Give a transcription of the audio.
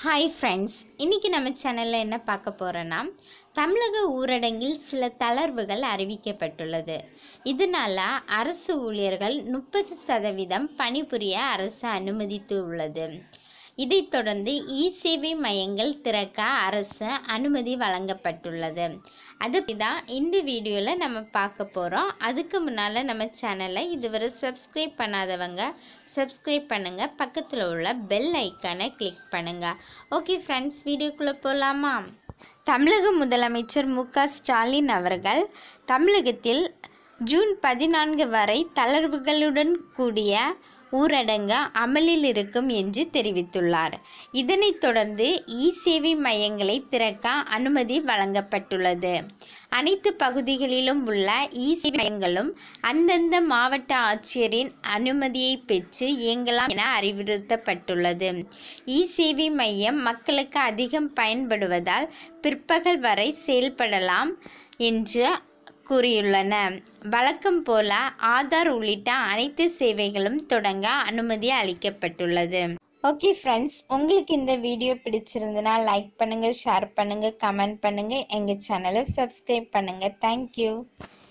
hi friends இன்றைக்கி நம்ம சேனலில் என்ன பார்க்க போகிறோன்னா தமிழக ஊரடங்கில் சில தளர்வுகள் அறிவிக்கப்பட்டுள்ளது இதனால் அரசு ஊழியர்கள் முப்பது சதவீதம் பணிபுரிய அரசு அனுமதித்துள்ளது இதைத் தொடர்ந்து இ சேவை மையங்கள் திறக்க அரசு அனுமதி வழங்கப்பட்டுள்ளது அது தான் இந்த வீடியோவில் நம்ம பார்க்க போகிறோம் அதுக்கு முன்னால் நம்ம சேனலை இதுவரை சப்ஸ்கிரைப் பண்ணாதவங்க சப்ஸ்கிரைப் பண்ணுங்கள் பக்கத்தில் உள்ள பெல் ஐக்கானை கிளிக் பண்ணுங்கள் ஓகே ஃப்ரெண்ட்ஸ் வீடியோக்குள்ளே போகலாமா தமிழக முதலமைச்சர் மு க ஸ்டாலின் அவர்கள் தமிழகத்தில் ஜூன் பதினான்கு வரை தளர்வுகளுடன் கூடிய ஊரடங்கு அமலில் இருக்கும் என்று தெரிவித்துள்ளார் இதனைத் தொடர்ந்து இ சேவை மையங்களை திறக்க அனுமதி வழங்கப்பட்டுள்ளது அனைத்து பகுதிகளிலும் உள்ள இ சேவை மையங்களும் அந்தந்த மாவட்ட ஆட்சியரின் அனுமதியை பெற்று இயங்கலாம் என அறிவுறுத்தப்பட்டுள்ளது இ சேவை மையம் மக்களுக்கு அதிகம் பயன்படுவதால் பிற்பகல் வரை செயல்படலாம் என்று கூறியுள்ளன வழக்கம் போல ஆதார் உள்ளிட்ட அனைத்து சேவைகளும் தொடங்க அனுமதி அளிக்கப்பட்டுள்ளது ஓகே ஃப்ரெண்ட்ஸ் உங்களுக்கு இந்த வீடியோ பிடிச்சிருந்தனா லைக் பண்ணுங்கள் ஷேர் பண்ணுங்கள் கமெண்ட் பண்ணுங்கள் எங்கள் சேனலை சப்ஸ்கிரைப் பண்ணுங்கள் தேங்க்யூ